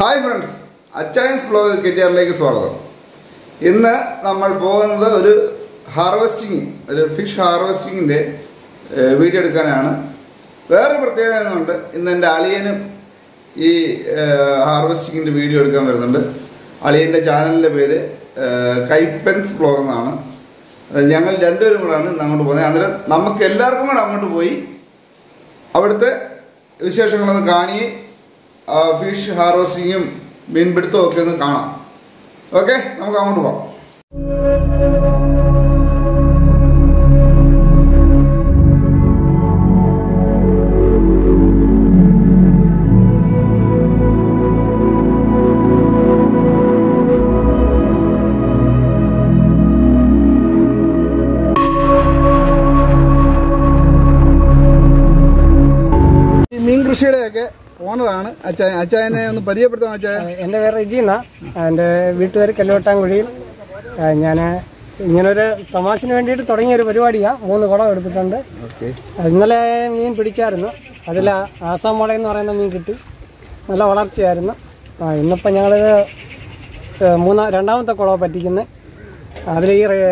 Hi friends അച്ചയൻസ് blog കെറ്റിയാറിലേക്ക് സ്വാഗതം ഇന്ന് നമ്മൾ പോകുന്നത് ഒരു ഹാർവെസ്റ്റിംഗ് ഒരു ഫിഷ് ഹാർവെസ്റ്റിങ്ങിൻ്റെ വീഡിയോ എടുക്കാനാണ് വേറെ പ്രത്യേകത കൊണ്ട് ഇന്ന് എൻ്റെ അളിയനും ഈ ഹാർവെസ്റ്റിങ്ങിൻ്റെ വീഡിയോ എടുക്കാൻ വരുന്നുണ്ട് അളിയൻ്റെ ചാനലിൻ്റെ പേര് ഏഹ്, കൈപ്പൻസ് ബ്ലോഗ് എന്നാണ് അത് ഞങ്ങൾ രണ്ടുപേരും കൂടാണ് ഇന്ന് അങ്ങോട്ട് പോകുന്നത് അന്നേരം നമുക്ക് എല്ലാവർക്കും കൂടെ അങ്ങോട്ട് പോയി അവിടുത്തെ വിശേഷങ്ങളൊന്ന് കാണുകയും ആ ഫിഷ് ഹാർവസ്റ്റിങ്ങും മീൻപിടുത്തവും ഒക്കെ ഒന്ന് കാണാം ഓക്കെ നമുക്ക് അങ്ങോട്ട് പോകാം ഈ മീൻ കൃഷിയുടെയൊക്കെ ഓണറാണ് അച്ചായ അച്ചായനെ ഒന്ന് പരിചയപ്പെടുത്താം അച്ചായ എൻ്റെ പേര് റിജി എന്നാ എൻ്റെ വീട്ടുപേര് കല്ലുവട്ടാങ്കുഴിയിൽ ഞാൻ ഇങ്ങനൊരു തമാശന് വേണ്ടിയിട്ട് തുടങ്ങിയ ഒരു പരിപാടിയാണ് മൂന്ന് കുളം എടുത്തിട്ടുണ്ട് ഓക്കെ ഇന്നലെ മീൻ പിടിച്ചായിരുന്നു അതിൽ ആസാം മുള എന്ന് പറയുന്ന മീൻ കിട്ടി നല്ല വളർച്ചയായിരുന്നു ആ ഇന്നിപ്പോൾ ഞങ്ങളിത് ഏഹ്, മൂന്നാ രണ്ടാമത്തെ കുളമാണ് പറ്റിക്കുന്നത് അതിൽ ഈ റേ-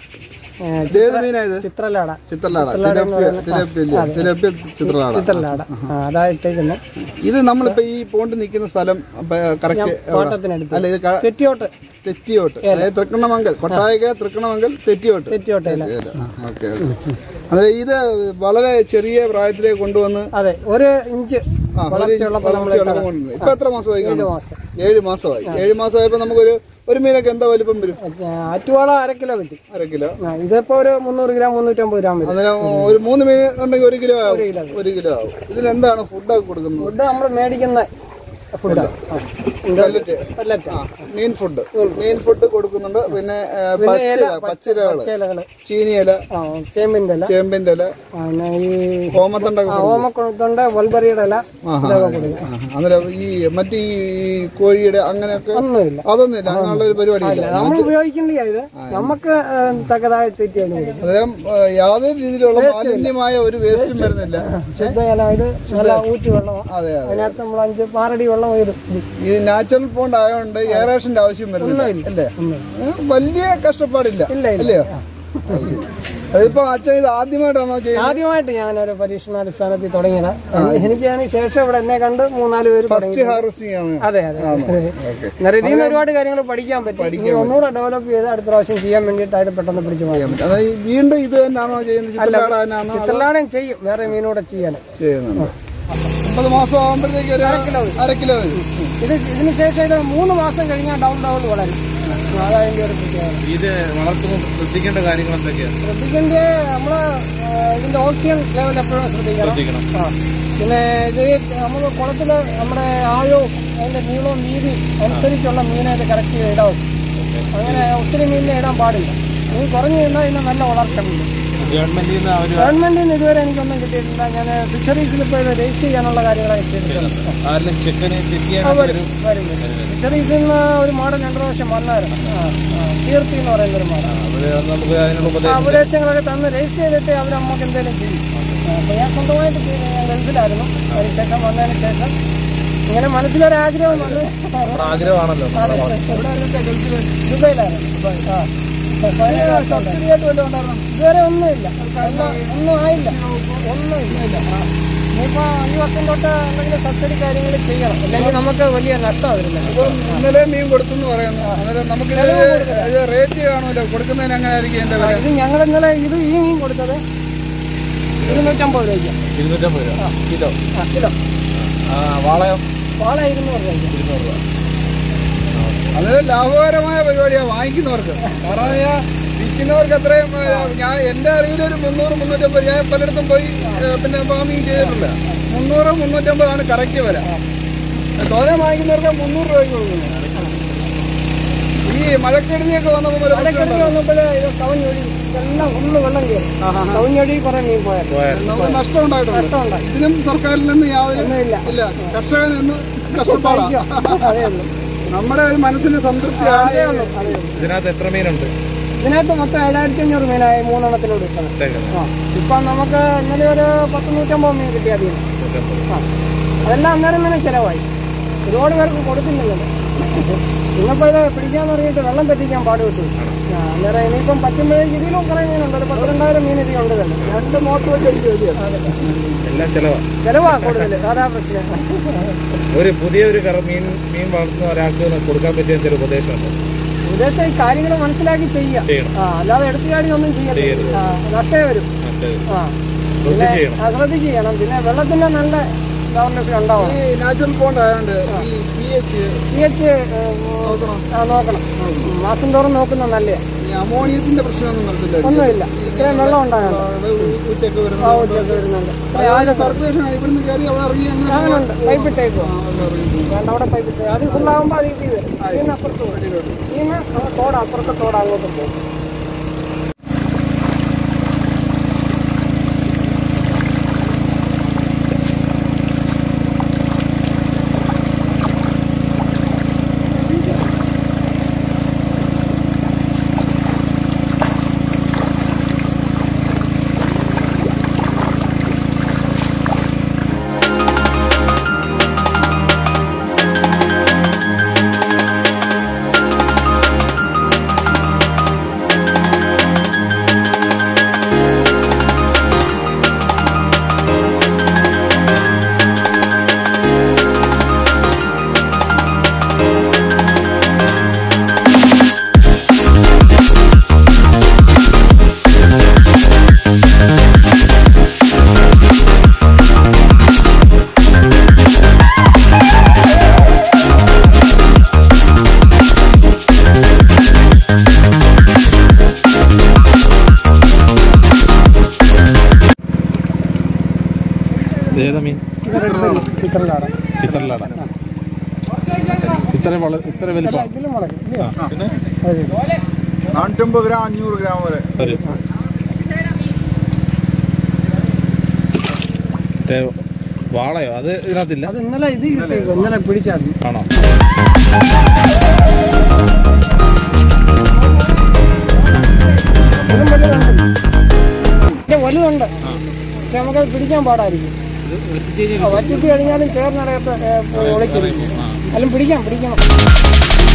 ഏഹ്, ഏത് മീനായത് ചിത്രലാട ചിത്രലാട ചിത്രലാട എന്ന് പറയുന്ന- തിലപ്പിയ തിലപ്പിയ ചിത്രലാട ചിത്രലാട ആ, അതാ ഇട്ടേക്കുന്നത് ഇത് നമ്മളിപ്പോ ഈ പോണ്ട് നിൽക്കുന്ന സ്ഥലം കറക്റ്റ് തോട്ടത്തിനടുത്ത് അല്ല ഇത് ക- തെറ്റിയോട്ട് തെറ്റിയോട്ട് അതായത് തൃക്കണ്ണമംഗൽ കൊട്ടായക തൃക്കണ്ണമംഗൽ തെറ്റിയോട്ട് തെറ്റിയോട്ടയില ഓക്കെ അതെ ഇത് വളരെ ചെറിയ പ്രായത്തിലേക്ക് കൊണ്ടുവന്ന് അതെ ഒരു ഇഞ്ച് ആ, ഒരു വളർച്ചയുള്ളപ്പോൾ നമ്മൾ വളർച്ചയുള്ളപ്പോൾ കൊണ്ടുവന്നു. ഇപ്പൊ എത്ര മാസമായി ഏഴ് കാണും? മാസം ഏഴ് മാസമായി ഏഴ് മാസമായപ്പോ നമുക്കൊരു ഒരു മീനൊക്കെ എന്താ വലിപ്പം വരും ആറ്റുവാള അര കിലോ കിട്ടി അര കിലോ ആ, ഇതിപ്പോ ഒരു മുന്നൂറ് ഗ്രാം മുന്നൂറ്റമ്പത് ഗ്രാം വരും അന്നേരം ഒരു മൂന്ന് മീൻ ഉണ്ടെങ്കിൽ ഒരു കിലോ ആവും ഒരു കിലോ ഒരു കിലോ ആവും ഇതിലെന്താണ് ഫുഡൊക്കെ കൊടുക്കുന്നത് ഫുഡ് നമ്മൾ മേടിക്കുന്ന ഫുഡാണ് പല്ലറ്റ് പല്ലറ്റ് ആ മീൻ ഫുഡ് മീൻ ഫുഡ് കൊടുക്കുന്നുണ്ട് പിന്നെ ഏ, പച്ചില പച്ചിലകള് ചേലകള് ചീനിയില ആ ചേമ്പിന്റെ ഇല ചേമ്പിന്റെ ഇല ആ, പിന്നെ ഈ ഹോമത്തണ്ടൊക്കെ ആ, ഓമക്കുളത്തുണ്ട് വൽബറിയുടെ ഇല ഇതൊക്കെ കൊടുക്കും അന്നേരം ഈ മറ്റേ ഈ കോഴിയുടെ അങ്ങനെയൊക്കെ ഒന്നുമില്ല അതൊന്നുമില്ല അങ്ങനെയുള്ള ഒരു പരിപാടിയില്ല നമ്മൾ ഉപയോഗിക്കേണ്ട ഇത് നമുക്ക് ഏ, തക്കതായ തെറ്റിയാലും കൊടുക്കും അന്നേരം ഏ, യാതൊരു രീതിയിലുള്ള മാലിന്യമായ ഒരു വേസ്റ്റും വരുന്നില്ല ശുദ്ധജലം ഇത് നല്ല ഊറ്റി വെള്ളമാണ് അതെ അതെ അതിനകത്ത് നമ്മൾ അഞ്ച് പാറടി വെള്ളം വരും ഇത് നാച്ചുറൽ പോണ്ട് ആയതുകൊണ്ട് എയറേഷന്റെ ആവശ്യം വരുന്നില്ല അല്ലേ ഏ, വലിയ കഷ്ടപ്പാടില്ല ഇല്ല ഇല്ല അല്ലയോ അത് ശരി. അതിപ്പോ അച്ഛൻ ഇത് ആദ്യമായിട്ടാണോ ചെയ്യുന്നത് ആദ്യമായിട്ട് ഞാനൊരു പരീക്ഷണാടിസ്ഥാനത്തിൽ തുടങ്ങിയത് എനിക്ക് അതിന് ശേഷം ഇവിടെ എന്നെ കണ്ട് മൂന്നാല് പേര് തുടങ്ങി ഫസ്റ്റ് ഹാർവസ്റ്റിംഗ് ആണ് അതെ അതെ ഓക്കെ അന്നേരം ഇതിൽ നിന്ന് ഒരുപാട് കാര്യങ്ങൾ പഠിക്കാൻ പറ്റും ഇനി ഒന്നുകൂടെ ഡെവലപ്പ് ചെയ്ത് അടുത്ത പ്രാവശ്യം ചെയ്യാൻ വേണ്ടിയിട്ടായിട്ട് പെട്ടെന്ന് പിടിച്ചു പോകാം അതായത് വീണ്ടും ഇത് തന്നെയാണോ ചെയ്യുന്നത് ചിത്രലാട തന്നെയാണോ ചിത്രലാടൻ ചെയ്യും വേറെ മീനൂടെ ചെയ്യാൻ ചെയ്യുന്നുണ്ട് ഒമ്പത് മാസം ആകുമ്പോഴത്തേക്ക് ഒരു അര കിലോ വരും ഇത് ഇതിന് ശേഷം ഇത് മൂന്ന് മാസം കഴിഞ്ഞാൽ ഡൗൺ ഡൗൺ വളരും അതായത് ഒരു പ്രത്യേകത ഇത് വളർത്തുമ്പോൾ ശ്രദ്ധിക്കേണ്ട കാര്യങ്ങൾ എന്തൊക്കെയാണ് ശ്രദ്ധിക്കേണ്ട നമ്മള് ആ, ഇതിന്റെ ഓക്സിജൻ ലെവൽ എപ്പോഴും ശ്രദ്ധിക്കണം ശ്രദ്ധിക്കണം ആ. പിന്നെ ഇത് നമ്മൾ കുളത്തിൽ നമ്മുടെ ആഴവും അതിന്റെ നീളവും വീതി അനുസരിച്ചുള്ള മീനെ ഇത് കറക്റ്റ് ഇടാവും അങ്ങനെ ഒത്തിരി മീനിനെ ഇടാൻ പാടില്ല മീൻ കുറഞ്ഞു നിന്നാൽ ഇതിന് നല്ല വളർച്ച ഉണ്ട് ഗവൺമെന്റിൽ നിന്ന് അവർ ഗവൺമെന്റിൽ നിന്ന് ഇതുവരെ എനിക്കൊന്നും കിട്ടിയിട്ടില്ല ഞാൻ ഫിഷറീസിൽ ഇപ്പോൾ ഇത് രജിസ്റ്റർ ചെയ്യാനുള്ള കാര്യങ്ങളാണ് ചെയ്തിട്ടുള്ളത് ആരെങ്കിലും ചെക്കനെ ചെക്ക് ചെയ്യാൻ വരും വരും ഫിഷറീസിൽ നിന്ന് ഒരു മാഡം രണ്ടു പ്രാവശ്യം വന്നായിരുന്നു ആ, ആ, കീർത്തി എന്ന് പറയുന്ന ഒരു മാഡം അവര് നമുക്ക് അതിനുള്ള ഉപദേശം ആ ഉപദേശങ്ങളൊക്കെ തന്ന് രജിസ്റ്റർ ചെയ്തിട്ട് അവർ നമുക്ക് എന്തെങ്കിലും ചെയ്യും അപ്പോൾ ഞാൻ സ്വന്തമായിട്ട് ചെയ്തു ഞാൻ ഗൾഫിലായിരുന്നു അതിനുശേഷം വന്നതിന് ശേഷം ഇങ്ങനെ മനസ്സിലൊരാഗ്രഹം വന്ന് നമ്മുടെ ആഗ്രഹമാണല്ലോ അതെ, ഇവിടെ ഇരുന്നിട്ട് ഗൾഫിൽ ദുബൈയിലായിരുന്നു ആ സബ്സിഡിയായിട്ട് വല്ലതും ഉണ്ടായിരുന്നു ഇതുവരെ ഒന്നുമില്ല അല്ല, ഒന്നും ആയില്ല ഒന്നുമില്ല ആ. ഇനിയിപ്പോ ഈ വർഷം തൊട്ട് എന്തെങ്കിലും സബ്സിഡി കാര്യങ്ങൾ ചെയ്യണം അല്ലെങ്കിൽ നമുക്ക് വലിയ നഷ്ടം വരുന്നത് ഇപ്പം ഇന്നലെ മീൻ കൊടുത്തെന്ന് പറയുന്നു അന്നേരം നമുക്ക് ഇത് റേറ്റ് കാണുമല്ലോ കൊടുക്കുന്നതിന് അങ്ങനെ ആയിരിക്കും എന്റെ വില ഇത് ഞങ്ങൾ ഇന്നലെ ഇത് ഈ മീൻ കൊടുത്തത് ഇരുന്നൂറ്റമ്പത് രൂപയ്ക്ക് ഇരുന്നൂറ്റമ്പത് രൂപ കിലോ ആ കിലോ ആ, വാളയം വാള ഇരുന്നൂറ് രൂപയ്ക്ക് ഇരുന്നൂറ് രൂപ അത് ലാഭകരമായ പരിപാടിയാണ് വാങ്ങിക്കുന്നവർക്ക് കാരണം ഞാൻ വിൽക്കുന്നവർക്ക് അത്രയും ഏ, ഞാൻ എന്റെ അറിവിൽ ഒരു മുന്നൂറ് മുന്നൂറ്റമ്പത് ഞാൻ പലയിടത്തും പോയി ഏ, പിന്നെ ഫാമിങ് ചെയ്തിട്ടില്ല മുന്നൂറ് മുന്നൂറ്റമ്പതാണ് കറക്റ്റ് വില തോനെ വാങ്ങിക്കുന്നവർക്ക് മുന്നൂറ് രൂപയ്ക്ക് കൊടുക്കുന്നു ഈ മഴക്കെടുതിയൊക്കെ വന്നപ്പോൾ ഒരു പ്രശ്നം ഇടയ്ക്കിടയ്ക്ക് വന്നപ്പോൾ ഇത് കവഞ്ഞൊഴി ഇതെല്ലാം ഒന്ന് വെള്ളം കയറി കവഞ്ഞൊഴി കുറെ മീൻ പോയായിരുന്നു നമുക്ക് നഷ്ടം ഉണ്ടായിട്ടുണ്ട് നഷ്ടമുണ്ടായി ഇതിനും സർക്കാരിൽ നിന്ന് യാതൊരു ഒന്നുമില്ല ഇല്ല കർഷകൻ എന്ന് കഷ്ടപ്പാടാണ് അതേ ഉള്ളൂ നമ്മുടെ ഒരു മനസ്സിന് സംതൃപ്തിയാണ് അതേ ഉള്ളൂ അതേ ഉള്ളൂ ഇതിനകത്ത് എത്ര മീനുണ്ട് ഇതിനകത്ത് മൊത്തം ഏഴായിരത്തി അഞ്ഞൂറ് മീനായി മൂന്നെണ്ണത്തിനോട് കിട്ടണം ഇട്ടേക്കുന്നത്? ആ ഇപ്പം നമുക്ക് ഇന്നലെ ഒരു പത്ത് നൂറ്റമ്പത് മീൻ കിട്ടിയാൽ മതി നൂറ്റമ്പത്. ആ അതെല്ലാം അന്നേരം തന്നെ ചിലവായി ഒരുപാട് പേർക്ക് കൊടുക്കുന്നില്ല ഇന്നിപ്പോ ഇത് പിടിക്കാന്ന് പറഞ്ഞിട്ട് വെള്ളം പറ്റിക്കാൻ പാടുപെട്ടു ആ, അന്നേരം ഇനിയിപ്പം പറ്റുമ്പോഴേക്ക് ഇതിലും കുറെ മീനുണ്ട് ഒരു പന്ത്രണ്ടായിരം മീൻ ഇതിൽ ഉണ്ട് തന്നെ രണ്ട് മോട്ടർ വെച്ച് അടിച്ചു അതെ എല്ലാം ചെലവാ ചെലവാ കൂടുതൽ സാധാ പ്രശ്നം ഒരു പുതിയ ഒരു കറ മീൻ മീൻ വളർത്തുന്ന ഒരാൾക്ക് കൊടുക്കാൻ പറ്റിയ എന്തൊരു ഉപദേശമുണ്ട് ഉദ്ദേശം ഈ കാര്യങ്ങൾ മനസ്സിലാക്കി ചെയ്യാം ചെയ്യണം ആ അല്ലാതെ എടുത്തുചാടി ഒന്നും ചെയ്യരുത് ചെയ്യരുത്. ആ നഷ്ടേ വരും മറ്റേ ആ ശ്രദ്ധിച്ച് ചെയ്യണം ആ, ശ്രദ്ധിച്ച് ചെയ്യണം പിന്നെ വെള്ളത്തിന്റെ നല്ല ഗവൺമെന്റ് ഉണ്ടാവണം ഈ നാച്ചുറൽ പോണ്ട് ആയതുകൊണ്ട് ഈ പി എച്ച് പി എച്ച് ആ നോക്കണം മാസം തോറും നോക്കുന്ന നല്ലയാ ഈ അമോണിയത്തിന്റെ പ്രശ്നമൊന്നും വരത്തില്ല ഒന്നുമില്ല ഇത്രയും വെള്ളം ഉണ്ടാകണം ഊറ്റൊക്കെ ആ ഊറ്റൊക്കെ വരുന്നുണ്ട് ഇത്രയും ആഴം സർക്കുലേഷൻ ഇവിടുന്ന് കയറി അവിടെ ഇറങ്ങി അങ്ങ് അങ്ങനുണ്ട് പൈപ്പ് ഇട്ടേക്കും ആ, അവിടെ ഇറങ്ങി. വേണ്ട അവിടെ പൈപ്പ് ഇട്ടേ അത് ഫുള്ളാകുമ്പോൾ അത് ഇത് വരും ഇതിന് അപ്പുറത്ത് പോകും ഇതിന് തോട അപ്പുറത്തെ തോട അങ്ങോട്ട് പോകും ഏതാ മീൻ ചിത്രലാട ചിത്രലാട ഇത്ര വള ഇത്ര വലിപ്പം ഇതിലും മുളക് ഇല്ലയോ? പിന്നെ അതെ. നാനൂറ്റമ്പത് ഗ്രാം അഞ്ഞൂറ് ഗ്രാം വരെ ഒരു മറ്റേ വാളയോ അത് ഇതിനകത്തില്ല അത് ഇന്നലെ ഇത് കിട്ടിയേക്കും ഇന്നലെ പിടിച്ചാൽ മതി. ആണോ ഇതും വലുതുണ്ട് ഇത് വലുതുണ്ട് പക്ഷെ നമുക്കത് പിടിക്കാൻ പാടായിരിക്കും ഇത് വെച്ചിട്ട് ആ, വറ്റിച്ച് കഴിഞ്ഞാലും ചേർന്നടയത്ത് ഒളിച്ചിരിക്കും അല്ലും പിടിക്കാം പിടിക്കണം